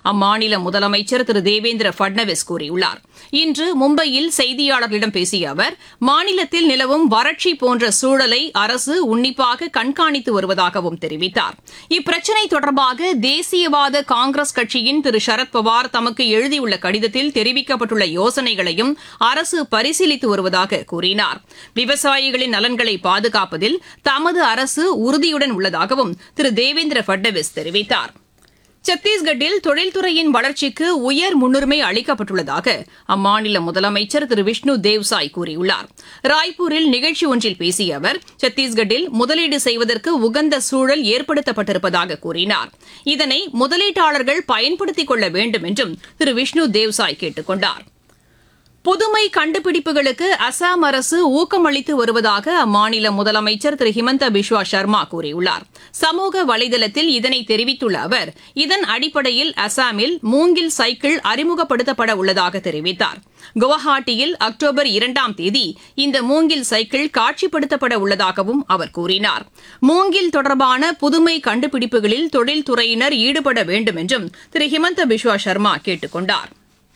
அம்மாநில முதலமைச்சர் திரு தேவேந்திர பட்னவிஸ் கூறியுள்ளார் இன்று மும்பையில் செய்தியாளர்களிடம் பேசிய அவர் மாநிலத்தில் நிலவும் வறட்சி போன்ற சூழலை அரசு உன்னிப்பாக கண்காணித்து வருவதாகவும் தெரிவித்தார் இப்பிரச்சினை தொடர்பாக தேசியவாத காங்கிரஸ் கட்சியின் திரு சரத்பவார் தமக்கு எழுதியுள்ள கடிதத்தில் தெரிவிக்கப்பட்டுள்ள யோசனைகளையும் அரசு பரிசீலித்து வருவதாக கூறினார் விவசாயிகளின் நலன்களை பாதுகாப்பதில் தமது அரசு உறுதியுடன் உள்ளதாகவும் திரு தேவேந்திர பட்னவிஸ் தெரிவித்தார் சத்தீஸ்கட்டில் தொழில்துறையின் வளர்ச்சிக்கு உயர் முன்னுரிமை அளிக்கப்பட்டுள்ளதாக அம்மாநில முதலமைச்சர் திரு விஷ்ணு தேவ்சாய் கூறியுள்ளார் ராய்ப்பூரில் நிகழ்ச்சி ஒன்றில் பேசிய அவர் சத்தீஸ்கட்டில் முதலீடு செய்வதற்கு உகந்த சூழல் ஏற்படுத்தப்பட்டிருப்பதாக கூறினார் இதனை முதலீட்டாளர்கள் பயன்படுத்திக் கொள்ள வேண்டும் என்றும் திரு விஷ்ணு தேவ்சாய் கேட்டுக் கொண்டாா் புதுமை கண்டுபிடிப்புகளுக்கு அசாம் அரசு ஊக்கமளித்து வருவதாக அம்மாநில முதலமைச்சர் திரு ஹிமந்த பிஸ்வா சர்மா கூறியுள்ளார் சமூக வலைதளத்தில் இதனை தெரிவித்துள்ள அவர் இதன் அடிப்படையில் அசாமில் மூங்கில் சைக்கிள் அறிமுகப்படுத்தப்பட உள்ளதாக தெரிவித்தார் குவஹாட்டியில் அக்டோபர் இரண்டாம் தேதி இந்த மூங்கில் சைக்கிள் காட்சிப்படுத்தப்பட உள்ளதாகவும் அவர் கூறினார் மூங்கில் தொடர்பான புதுமை கண்டுபிடிப்புகளில் தொழில்துறையினர் ஈடுபட வேண்டும் என்றும் திரு ஹிமந்த பிஸ்வா சர்மா கேட்டுக் கொண்டாா்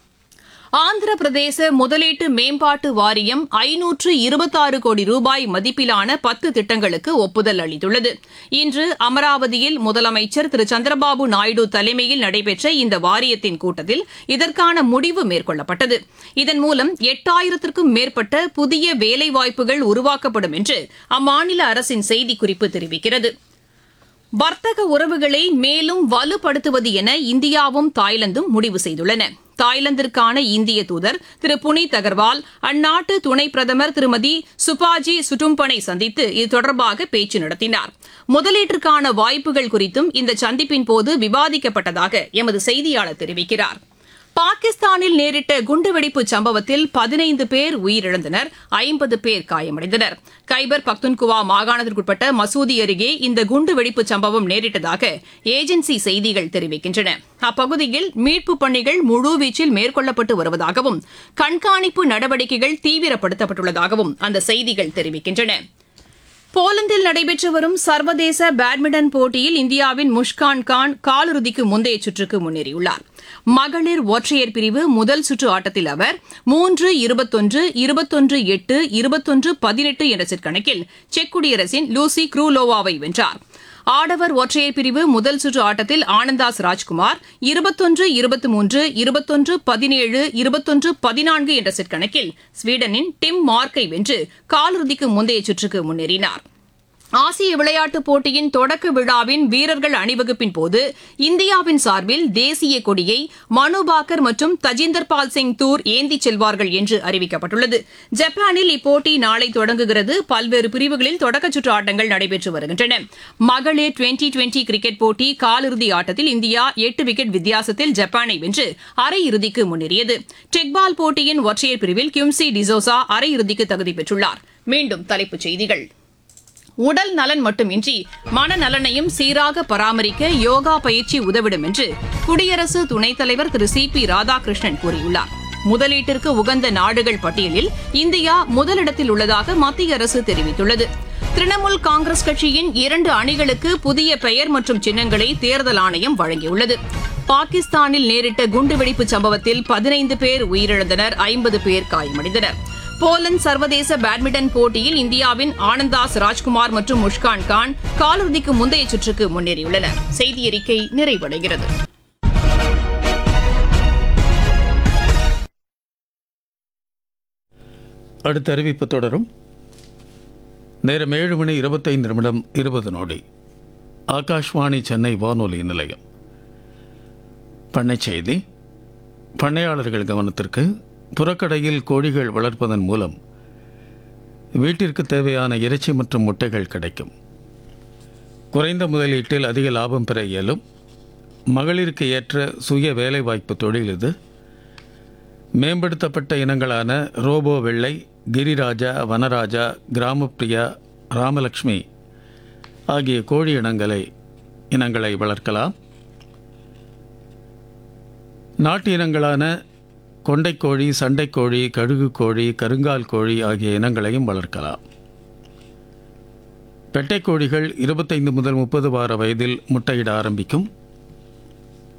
ஆந்திர பிரதேச முதலீட்டு மேம்பாட்டு வாரியம் ஐநூற்று இருபத்தாறு கோடி ரூபாய் மதிப்பிலான பத்து திட்டங்களுக்கு ஒப்புதல் அளித்துள்ளது இன்று அமராவதியில் முதலமைச்சர் திரு சந்திரபாபு நாயுடு தலைமையில் நடைபெற்ற இந்த வாரியத்தின் கூட்டத்தில் இதற்கான முடிவு மேற்கொள்ளப்பட்டது இதன் மூலம் எட்டாயிரத்திற்கும் மேற்பட்ட புதிய வேலைவாய்ப்புகள் உருவாக்கப்படும் என்று அம்மாநில அரசின் செய்திக்குறிப்பு தெரிவிக்கிறது வர்த்தக உறவுகளை மேலும் வலுப்படுத்துவது என இந்தியாவும் தாய்லாந்தும் முடிவு செய்துள்ளன தாய்லாந்திற்கான இந்திய தூதர் திரு புனித் அகர்வால் அந்நாட்டு துணை பிரதமர் திருமதி சுபாஜி சுட்டும்பனை சந்தித்து இது தொடர்பாக பேச்சு நடத்தினார் முதலீட்டிற்கான வாய்ப்புகள் குறித்தும் இந்த சந்திப்பின் போது விவாதிக்கப்பட்டதாக எமது செய்தியாளர் தெரிவிக்கிறார் பாகிஸ்தானில் நேரிட்ட குண்டுவெடிப்பு சம்பவத்தில் பதினைந்து பேர் உயிரிழந்தனர் ஐம்பது பேர் காயமடைந்தனர் கைபர் பக்துன்குவா மாகாணத்திற்குட்பட்ட மசூதி அருகே இந்த குண்டுவெடிப்பு சம்பவம் நேரிட்டதாக ஏஜென்சி செய்திகள் தெரிவிக்கின்றன அப்பகுதியில் மீட்புப் பணிகள் முழுவீச்சில் மேற்கொள்ளப்பட்டு வருவதாகவும் கண்காணிப்பு நடவடிக்கைகள் தீவிரப்படுத்தப்பட்டுள்ளதாகவும் அந்த செய்திகள் தெரிவிக்கின்றன போலந்தில் நடைபெற்று வரும் சர்வதேச பேட்மிண்டன் போட்டியில் இந்தியாவின் முஷ்கான் கான் காலிறுதிக்கு முந்தைய சுற்றுக்கு முன்னேறியுள்ளார் மகளிர் ஒற்றையர் பிரிவு முதல் சுற்று ஆட்டத்தில் அவர் மூன்று இருபத்தொன்று இருபத்தொன்று எட்டு இருபத்தொன்று பதினெட்டு என்ற செட் கணக்கில் செக் குடியரசின் லூசி க்ரூலோவாவை வென்றார் ஆடவர் ஒற்றையர் பிரிவு முதல் சுற்று ஆட்டத்தில் ஆனந்தாஸ் ராஜ்குமார் இருபத்தொன்று இருபத்தி மூன்று இருபத்தொன்று பதினேழு இருபத்தொன்று பதினான்கு என்ற செட் கணக்கில் ஸ்வீடனின் டிம் மார்க்கை வென்று காலிறுதிக்கு முந்தைய சுற்றுக்கு முன்னேறினார் ஆசிய விளையாட்டுப் போட்டியின் தொடக்க விழாவின் வீரர்கள் அணிவகுப்பின் போது இந்தியாவின் சார்பில் தேசிய கொடியை மனுபாக்கர் மற்றும் தஜிந்தர் பால் சிங் தூர் ஏந்திச் செல்வார்கள் என்று அறிவிக்கப்பட்டுள்ளது ஜப்பானில் இப்போட்டி நாளை தொடங்குகிறது பல்வேறு பிரிவுகளில் தொடக்கச் சுற்று ஆட்டங்கள் நடைபெற்று வருகின்றன மகளிர் டுவெண்டி டுவெண்டி கிரிக்கெட் போட்டி காலிறுதி ஆட்டத்தில் இந்தியா எட்டு விக்கெட் வித்தியாசத்தில் ஜப்பானை வென்று அரையிறுதிக்கு முன்னேறியது டெக்பால் போட்டியின் ஒற்றையர் பிரிவில் கியூம்சி டிசோசா அரையிறுதிக்கு தகுதி பெற்றுள்ளார் மீண்டும் தலைப்புச் செய்திகள் உடல் நலன் மட்டுமின்றி மனநலனையும் சீராக பராமரிக்க யோகா பயிற்சி உதவிடும் என்று குடியரசு துணைத் தலைவர் திரு சி பி ராதாகிருஷ்ணன் கூறியுள்ளார் முதலீட்டிற்கு உகந்த நாடுகள் பட்டியலில் இந்தியா முதலிடத்தில் உள்ளதாக மத்திய அரசு தெரிவித்துள்ளது திரிணாமுல் காங்கிரஸ் கட்சியின் இரண்டு அணிகளுக்கு புதிய பெயர் மற்றும் சின்னங்களை தேர்தல் ஆணையம் வழங்கியுள்ளது பாகிஸ்தானில் நேரிட்ட குண்டுவெடிப்பு சம்பவத்தில் பதினைந்து பேர் உயிரிழந்தனர் ஐம்பது பேர் காயமடைந்தனர் போலந்து சர்வதேச பேட்மிண்டன் போட்டியில் இந்தியாவின் ஆனந்தாஸ் ராஜ்குமார் மற்றும் முஷ்கான் கான் காலிறுதிக்கு முந்தைய சுற்றுக்கு முன்னேறியுள்ளனர் செய்தி அறிக்கை நிறைவடைகிறது அடுத்த அறிவிப்பு தொடரும் நேரம் ஏழு மணி இருபத்தைந்து நிமிடம் இருபது நொடி ஆகாஷ்வாணி சென்னை வானொலி நிலையம் பண்ணைச் செய்தி பண்ணையாளர்கள் கவனத்திற்கு புறக்கடையில் கோழிகள் வளர்ப்பதன் மூலம் வீட்டிற்கு தேவையான இறைச்சி மற்றும் முட்டைகள் கிடைக்கும் குறைந்த முதலீட்டில் அதிக லாபம் பெற இயலும் மகளிருக்கு ஏற்ற சுய வேலைவாய்ப்பு தொழில் இது மேம்படுத்தப்பட்ட இனங்களான ரோபோ வெள்ளை கிரிராஜா வனராஜா கிராமப்பிரியா ராமலக்ஷ்மி ஆகிய கோழி இனங்களை இனங்களை வளர்க்கலாம் நாட்டு இனங்களான கொண்டைக்கோழி சண்டைக்கோழி கழுகு கோழி கருங்கால் கோழி ஆகிய இனங்களையும் வளர்க்கலாம் பெட்டைக் கோழிகள் இருபத்தைந்து முதல் முப்பது வார வயதில் முட்டையிட ஆரம்பிக்கும்